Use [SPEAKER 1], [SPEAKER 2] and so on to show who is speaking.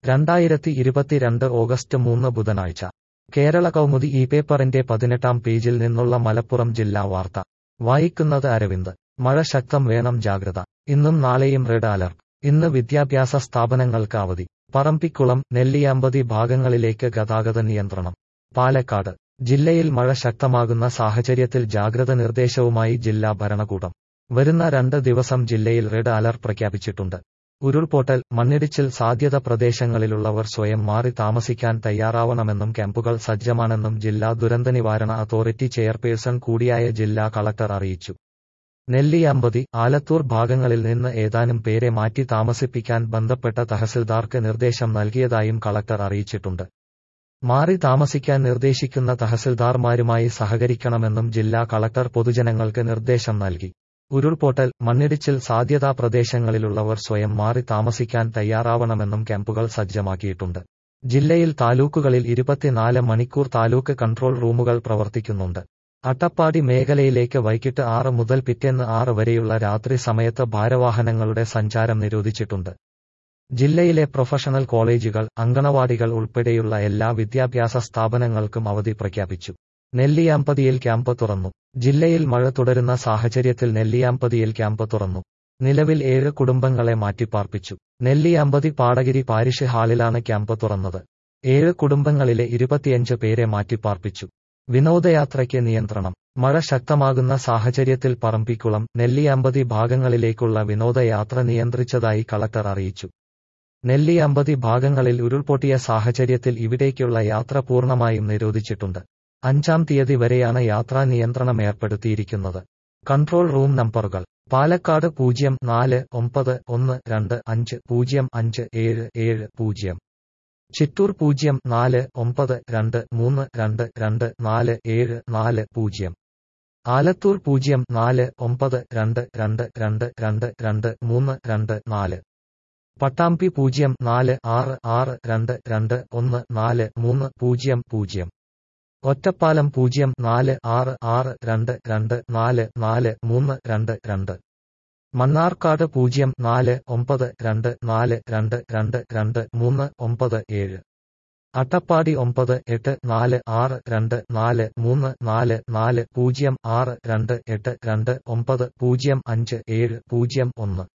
[SPEAKER 1] രണ്ടായിരത്തി ഇരുപത്തിരണ്ട് ഓഗസ്റ്റ് മൂന്ന് ബുധനാഴ്ച കേരള കൗമുദി ഈ പേപ്പറിന്റെ പതിനെട്ടാം പേജിൽ നിന്നുള്ള മലപ്പുറം ജില്ലാ വാർത്ത വായിക്കുന്നത് അരവിന്ദ് മഴ ശക്തം വേണം ജാഗ്രത ഇന്നും നാളെയും റെഡ് അലർട്ട് ഇന്ന് വിദ്യാഭ്യാസ സ്ഥാപനങ്ങൾക്ക് അവധി പറമ്പിക്കുളം നെല്ലിയാമ്പതി ഭാഗങ്ങളിലേക്ക് ഗതാഗത നിയന്ത്രണം പാലക്കാട് ജില്ലയിൽ മഴ ശക്തമാകുന്ന സാഹചര്യത്തിൽ ജാഗ്രത നിർദ്ദേശവുമായി ജില്ലാ ഭരണകൂടം വരുന്ന രണ്ട് ദിവസം ജില്ലയിൽ റെഡ് അലർട്ട് പ്രഖ്യാപിച്ചിട്ടുണ്ട് ഉരുൾപൊട്ടൽ മണ്ണിടിച്ചിൽ സാധ്യത പ്രദേശങ്ങളിലുള്ളവർ സ്വയം മാറി താമസിക്കാൻ തയ്യാറാവണമെന്നും ക്യാമ്പുകൾ സജ്ജമാണെന്നും ജില്ലാ ദുരന്തനിവാരണ അതോറിറ്റി ചെയർപേഴ്സൺ കൂടിയായ ജില്ലാ കളക്ടർ അറിയിച്ചു നെല്ലിയാമ്പതി ആലത്തൂർ ഭാഗങ്ങളിൽ നിന്ന് ഏതാനും പേരെ മാറ്റി താമസിപ്പിക്കാൻ ബന്ധപ്പെട്ട തഹസിൽദാർക്ക് നിർദ്ദേശം നൽകിയതായും കളക്ടർ അറിയിച്ചിട്ടുണ്ട് മാറി താമസിക്കാൻ നിർദ്ദേശിക്കുന്ന തഹസിൽദാർമാരുമായി സഹകരിക്കണമെന്നും ജില്ലാ കളക്ടർ പൊതുജനങ്ങൾക്ക് നിർദ്ദേശം നൽകി ഉരുൾപൊട്ടൽ മണ്ണിടിച്ചിൽ സാധ്യതാ പ്രദേശങ്ങളിലുള്ളവർ സ്വയം മാറി താമസിക്കാൻ തയ്യാറാവണമെന്നും ക്യാമ്പുകൾ സജ്ജമാക്കിയിട്ടുണ്ട് ജില്ലയിൽ താലൂക്കുകളിൽ ഇരുപത്തിനാല് മണിക്കൂർ താലൂക്ക് കൺട്രോൾ റൂമുകൾ പ്രവർത്തിക്കുന്നുണ്ട് അട്ടപ്പാടി മേഖലയിലേക്ക് വൈകിട്ട് ആറ് മുതൽ പിറ്റേന്ന് ആറ് വരെയുള്ള രാത്രി സമയത്ത് ഭാരവാഹനങ്ങളുടെ സഞ്ചാരം നിരോധിച്ചിട്ടുണ്ട് ജില്ലയിലെ പ്രൊഫഷണൽ കോളേജുകൾ അങ്കണവാടികൾ ഉൾപ്പെടെയുള്ള എല്ലാ വിദ്യാഭ്യാസ സ്ഥാപനങ്ങൾക്കും അവധി പ്രഖ്യാപിച്ചു നെല്ലിയാമ്പതിയിൽ ക്യാമ്പ് തുറന്നു ജില്ലയിൽ മഴ തുടരുന്ന സാഹചര്യത്തിൽ നെല്ലിയാമ്പതിയിൽ ക്യാമ്പ് തുറന്നു നിലവിൽ ഏഴ് കുടുംബങ്ങളെ മാറ്റിപ്പാർപ്പിച്ചു നെല്ലിയാമ്പതി പാടഗിരി പാരിഷ് ഹാളിലാണ് ക്യാമ്പ് തുറന്നത് ഏഴ് കുടുംബങ്ങളിലെ ഇരുപത്തിയഞ്ച് പേരെ മാറ്റിപ്പാർപ്പിച്ചു വിനോദയാത്രയ്ക്ക് നിയന്ത്രണം മഴ ശക്തമാകുന്ന സാഹചര്യത്തിൽ പറമ്പിക്കുളം നെല്ലിയാമ്പതി ഭാഗങ്ങളിലേക്കുള്ള വിനോദയാത്ര നിയന്ത്രിച്ചതായി കളക്ടർ അറിയിച്ചു നെല്ലിയാമ്പതി ഭാഗങ്ങളിൽ ഉരുൾപൊട്ടിയ സാഹചര്യത്തിൽ ഇവിടേക്കുള്ള യാത്ര പൂർണ്ണമായും നിരോധിച്ചിട്ടുണ്ട് അഞ്ചാം തീയതി വരെയാണ് യാത്രാ നിയന്ത്രണം ഏർപ്പെടുത്തിയിരിക്കുന്നത് കൺട്രോൾ റൂം നമ്പറുകൾ പാലക്കാട് പൂജ്യം നാല് ഒമ്പത് ഒന്ന് രണ്ട് അഞ്ച് പൂജ്യം അഞ്ച് ഏഴ് ഏഴ് പൂജ്യം ചിറ്റൂർ പൂജ്യം നാല് ഒമ്പത് രണ്ട് മൂന്ന് രണ്ട് രണ്ട് നാല് ഏഴ് നാല് പൂജ്യം ആലത്തൂർ പൂജ്യം നാല് ഒമ്പത് രണ്ട് രണ്ട് രണ്ട് രണ്ട് രണ്ട് മൂന്ന് രണ്ട് നാല് പട്ടാമ്പി പൂജ്യം നാല് ആറ് ആറ് രണ്ട് രണ്ട് ഒന്ന് നാല് മൂന്ന് പൂജ്യം പൂജ്യം ഒറ്റപ്പാലം പൂജ്യം നാല് ആറ് ആറ് രണ്ട് രണ്ട് നാല് നാല് മൂന്ന് രണ്ട് രണ്ട് മണ്ണാർക്കാട് പൂജ്യം നാല് ഒമ്പത് രണ്ട് നാല് രണ്ട് രണ്ട് രണ്ട് മൂന്ന് ഒമ്പത് ഏഴ് അട്ടപ്പാടി ഒമ്പത് എട്ട് നാല് ആറ് രണ്ട് നാല് മൂന്ന് നാല് നാല് പൂജ്യം ആറ് രണ്ട് എട്ട് രണ്ട് ഒമ്പത് പൂജ്യം അഞ്ച് ഏഴ് പൂജ്യം ഒന്ന്